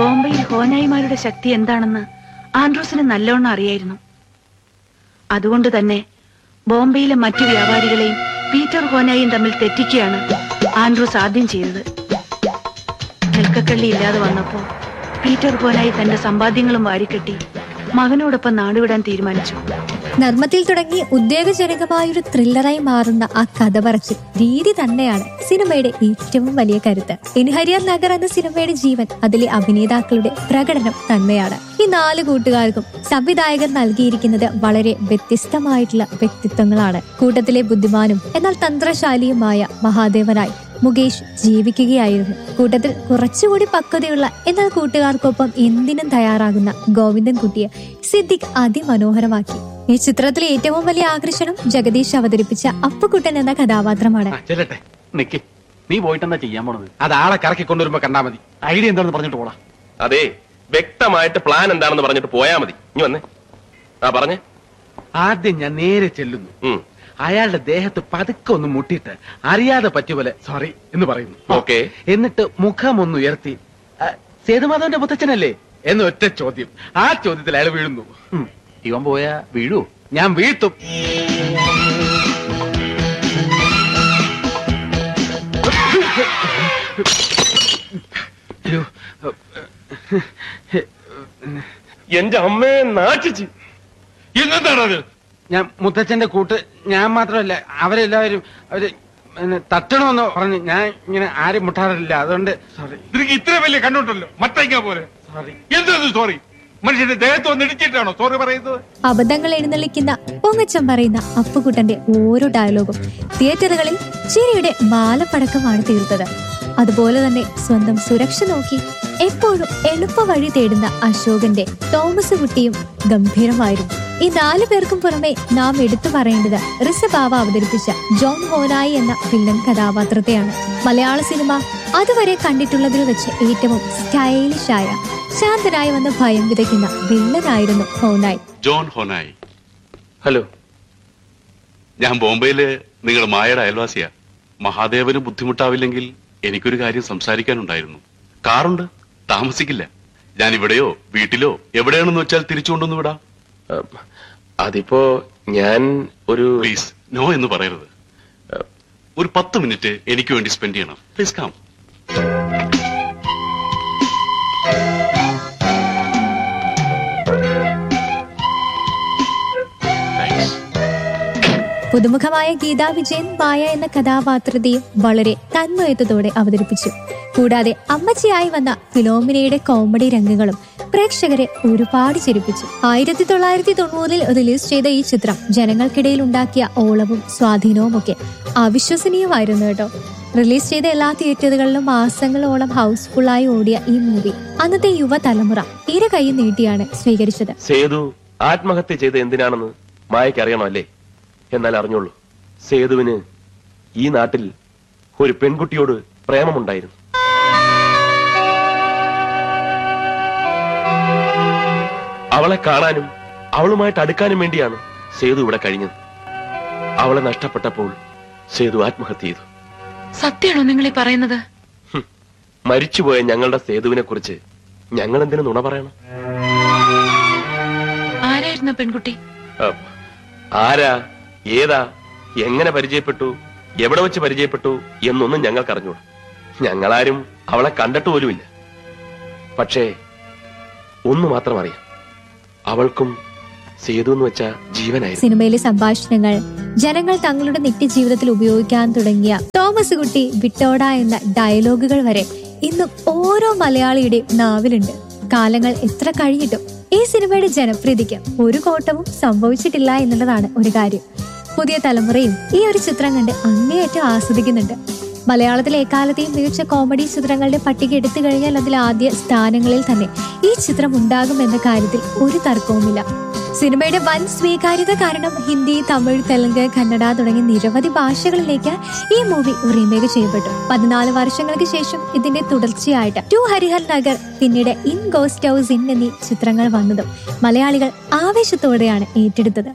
ബോംബെയിൽ ഹോനായിമാരുടെ ശക്തി എന്താണെന്ന് ആൻഡ്രൂസിന് നല്ലോണം അറിയായിരുന്നു അതുകൊണ്ട് തന്നെ ബോംബെയിലെ മറ്റു വ്യാപാരികളെയും പീറ്റർ ഹോനായും തമ്മിൽ തെറ്റിക്കുകയാണ് ആൻഡ്രൂസ് ആദ്യം ചെയ്തത് നെൽക്കക്കള്ളി ഇല്ലാതെ വന്നപ്പോ പീറ്റർ ഹോനായി തന്റെ സമ്പാദ്യങ്ങളും വാരിക്കെട്ടി മകനോടൊപ്പം നാടുവിടാൻ തീരുമാനിച്ചു നർമ്മത്തിൽ തുടങ്ങി ഉദ്വേഗജനകമായൊരു ത്രില്ലറായി മാറുന്ന ആ കഥ പറച്ചിൽ രീതി തന്നെയാണ് സിനിമയുടെ ഏറ്റവും വലിയ കരുത്ത് ഇൻഹരിയർ നഗർ എന്ന സിനിമയുടെ ജീവൻ അതിലെ അഭിനേതാക്കളുടെ പ്രകടനം തന്നെയാണ് ഈ നാല് കൂട്ടുകാർക്കും സംവിധായകർ നൽകിയിരിക്കുന്നത് വളരെ വ്യത്യസ്തമായിട്ടുള്ള വ്യക്തിത്വങ്ങളാണ് കൂട്ടത്തിലെ ബുദ്ധിമാനും എന്നാൽ തന്ത്രശാലിയുമായ മഹാദേവനായി മുകേഷ് ജീവിക്കുകയായിരുന്നു കൂട്ടത്തിൽ കുറച്ചുകൂടി പക്വതയുള്ള എന്നാൽ കൂട്ടുകാർക്കൊപ്പം എന്തിനും തയ്യാറാകുന്ന ഗോവിന്ദൻ കുട്ടിയെ സിദ്ദിഖ് അതിമനോഹരമാക്കി ഈ ചിത്രത്തിലെ ഏറ്റവും വലിയ ആകർഷണം ജഗദീഷ് അവതരിപ്പിച്ച അപ്പുക്കുട്ടൻ എന്ന കഥാപാത്രമാണ് ആ, ചെല്ലട്ടെ നിക്ക് നീ പോയിട്ടെന്താ ചെയ്യാൻ പോണത് അത് ആളെ കറക്കി കൊണ്ടുവരുമ്പോ കണ്ടാ മതി ഐഡിയ എന്താണെന്ന് പറഞ്ഞിട്ട് പോടാ അതെ വ്യക്തമായിട്ട് പ്ലാൻ എന്താണെന്ന് പറഞ്ഞിട്ട് പോയാ മതി ഇനി വന്നേ ആ പറഞ്ഞേ ആദ്യം ഞാൻ നേരെ ചെല്ലുന്നു ഉം. അയാളുടെ ദേഹത്ത് പതുക്കെ ഒന്ന് മുട്ടിയിട്ട് അറിയാതെ പറ്റിയ പോലെ സോറി എന്ന് പറയുന്നു ഓക്കേ. എന്നിട്ട് മുഖം ഒന്ന് ഉയർത്തി "ആ, സേതുമാധവന്റെ മുത്തച്ഛനല്ലേ എന്ന് ഒറ്റ ചോദ്യം ആ ചോദ്യത്തിൽ അയാൾ വീഴുന്നു ഉം. ഇവൻ പോയാ വീഴൂ ഞാൻ വീഴ്ത്തും അയ്യോ, എന്റെ അമ്മയെ നാട്ടിച്ച് ഇന്നെന്താണത് ഞാൻ മുത്തച്ഛന്റെ കൂട്ട് ഞാൻ മാത്രമല്ല അവരെല്ലാവരും അവര് പിന്നെ തട്ടണമെന്ന് പറഞ്ഞു ഞാൻ ഇങ്ങനെ ആരും മുട്ടാറില്ല അതുകൊണ്ട് സോറി നിനക്ക് ഇത്ര വലിയ കണ്ണുണ്ടല്ലോ മത്തങ്ങ പോലെ സോറി എന്തത് സോറി മനുഷ്യന്റെ ദേഹത്ത് വന്ന് ഇടിച്ചിട്ടാണോ സോറി പറയുന്നത് അബദ്ധങ്ങൾ എഴുന്നള്ളിക്കുന്ന പൊങ്ങച്ചം പറയുന്ന അപ്പുകുട്ടന്റെ ഓരോ ഡയലോഗും തിയേറ്ററുകളിൽ ചിരിയുടെ മാലപ്പടക്കമാണ് തീർത്തത് അതുപോലെ തന്നെ സ്വന്തം സുരക്ഷ നോക്കി എപ്പോഴും എളുപ്പ വഴി തേടുന്ന അശോകന്റെ തോമസ് കുട്ടിയും ഗംഭീരമായിരുന്നു ഈ നാലു പേർക്കും പുറമെ നാം എടുത്തു പറയേണ്ടത് ഋഷഭാവ അവതരിപ്പിച്ച ജോൺ ഹോനായി എന്ന വില്ലൻ കഥാപാത്രത്തെയാണ് മലയാള സിനിമ അതുവരെ കണ്ടിട്ടുള്ളതിൽ വെച്ച് ഏറ്റവും സ്റ്റൈലിഷ് ആയ ശാന്തനായി വന്ന് ഭയം വിതയ്ക്കുന്ന വില്ലനായിരുന്നു ഹോനായി ജോൺ ഹൊനായി ഹലോ ഞാൻ ബോംബെയില് നിങ്ങളുടെ മായയുടെ അയൽവാസിയാ മഹാദേവന് ബുദ്ധിമുട്ടാവില്ലെങ്കിൽ എനിക്കൊരു കാര്യം സംസാരിക്കാനുണ്ടായിരുന്നു കാറുണ്ട് താമസിക്കില്ല ഞാൻ ഇവിടെയോ വീട്ടിലോ എവിടെയാണെന്ന് വെച്ചാൽ തിരിച്ചു കൊണ്ടുവന്ന് വിടാം അതിപ്പോ ഞാൻ ഒരു പ്ലീസ് നോ എന്ന് പറയരുത് ഒരു പത്ത് മിനിറ്റ് എനിക്ക് വേണ്ടി സ്പെൻഡ് ചെയ്യണം പ്ലീസ് കാം താങ്ക്സ് പുതുമുഖമായ ഗീതാ വിജയൻ മായ എന്ന കഥാപാത്രത്തെയും വളരെ തന്മയത്വത്തോടെ അവതരിപ്പിച്ചു കൂടാതെ അമ്മച്ചിയായി വന്ന ഫിലോമിനയുടെ കോമഡി രംഗങ്ങളും പ്രേക്ഷകരെ ഒരുപാട് ചിരിപ്പിച്ചു ആയിരത്തി തൊള്ളായിരത്തി തൊണ്ണൂറിൽ റിലീസ് ചെയ്ത ഈ ചിത്രം ജനങ്ങൾക്കിടയിൽ ഉണ്ടാക്കിയ ഓളവും സ്വാധീനവും ഒക്കെ അവിശ്വസനീയമായിരുന്നു കേട്ടോ റിലീസ് ചെയ്ത എല്ലാ തിയേറ്ററുകളിലും മാസങ്ങളോളം ഹൗസ്ഫുള്ളായി ഓടിയ ഈ മൂവി അന്നത്തെ യുവതലമുറ ഇരു കൈ നീട്ടിയാണ് സ്വീകരിച്ചത് സേതു ആത്മഹത്യ ചെയ്ത് എന്തിനാണെന്ന് മായയ്ക്ക് അറിയണോ അല്ലേ എന്നാൽ അറിഞ്ഞോളൂ സേതുവിന് ഈ നാട്ടിൽ ഒരു പെൺകുട്ടിയോട് പ്രേമമുണ്ടായിരുന്നു അവളെ കാണാനും അവളുമായിട്ട് അടുക്കാനും വേണ്ടിയാണ് സേതു ഇവിടെ കഴിഞ്ഞത് അവളെ നഷ്ടപ്പെട്ടപ്പോൾ സേതു ആത്മഹത്യ ചെയ്തു സത്യമാണോ നിങ്ങൾ ഈ പറയുന്നത് മരിച്ചുപോയ ഞങ്ങളുടെ സേതുവിനെ കുറിച്ച് ഞങ്ങൾ എന്തിനു നുണ പറയണം ആരായിരുന്നു പെൺകുട്ടി അഹ്, ആരാ ഏതാ എങ്ങനെ പരിചയപ്പെട്ടു എവിടെ വെച്ച് പരിചയപ്പെട്ടു എന്നൊന്നും ഞങ്ങൾക്ക് അറിഞ്ഞൂടാ ഞങ്ങളാരും അവളെ കണ്ടിട്ട് പോലുമില്ല പക്ഷേ ഒന്ന് മാത്രം അറിയാം അവൾക്കും സേതു എന്ന് വെച്ച ജീവനായിരുന്നു സിനിമയിലെ സംഭാഷണങ്ങൾ ജനങ്ങൾ തങ്ങളുടെ നിത്യജീവിതത്തിൽ ഉപയോഗിക്കാൻ തുടങ്ങിയ തോമസ് കുട്ടി വിട്ടോട എന്ന ഡയലോഗുകൾ വരെ ഇന്നും ഓരോ മലയാളിയുടെയും നാവിലുണ്ട് കാലങ്ങൾ എത്ര കഴിഞ്ഞിട്ടും ഈ സിനിമയുടെ ജനപ്രീതിക്ക് ഒരു കോട്ടവും സംഭവിച്ചിട്ടില്ല എന്നുള്ളതാണ് ഒരു കാര്യം പുതിയ തലമുറയും ഈ ഒരു ചിത്രം കണ്ട് അങ്ങേയറ്റം ആസ്വദിക്കുന്നുണ്ട് മലയാളത്തിലെ എക്കാലത്തെയും മികച്ച കോമഡി ചിത്രങ്ങളുടെ പട്ടിക എടുത്തു കഴിഞ്ഞാൽ അതിൽ ആദ്യ സ്ഥാനങ്ങളിൽ തന്നെ ഈ ചിത്രം ഉണ്ടാകും എന്ന കാര്യത്തിൽ ഒരു തർക്കവുമില്ല സിനിമയുടെ വൻ സ്വീകാര്യത കാരണം ഹിന്ദി തമിഴ് തെലുങ്ക് കന്നഡ തുടങ്ങിയ നിരവധി ഭാഷകളിലേക്ക് ഈ മൂവി റീമേക്ക് ചെയ്യപ്പെട്ടു പതിനാല് വർഷങ്ങൾക്ക് ശേഷം ഇതിന്റെ തുടർച്ചയായിട്ട് ടു ഹരിഹർ നഗർ പിന്നീട് ഇൻ ഗോസ്റ്റ് ഹൗസ് ഇൻ എന്നീ ചിത്രങ്ങൾ വന്നതും മലയാളികൾ ആവേശത്തോടെയാണ് ഏറ്റെടുത്തത്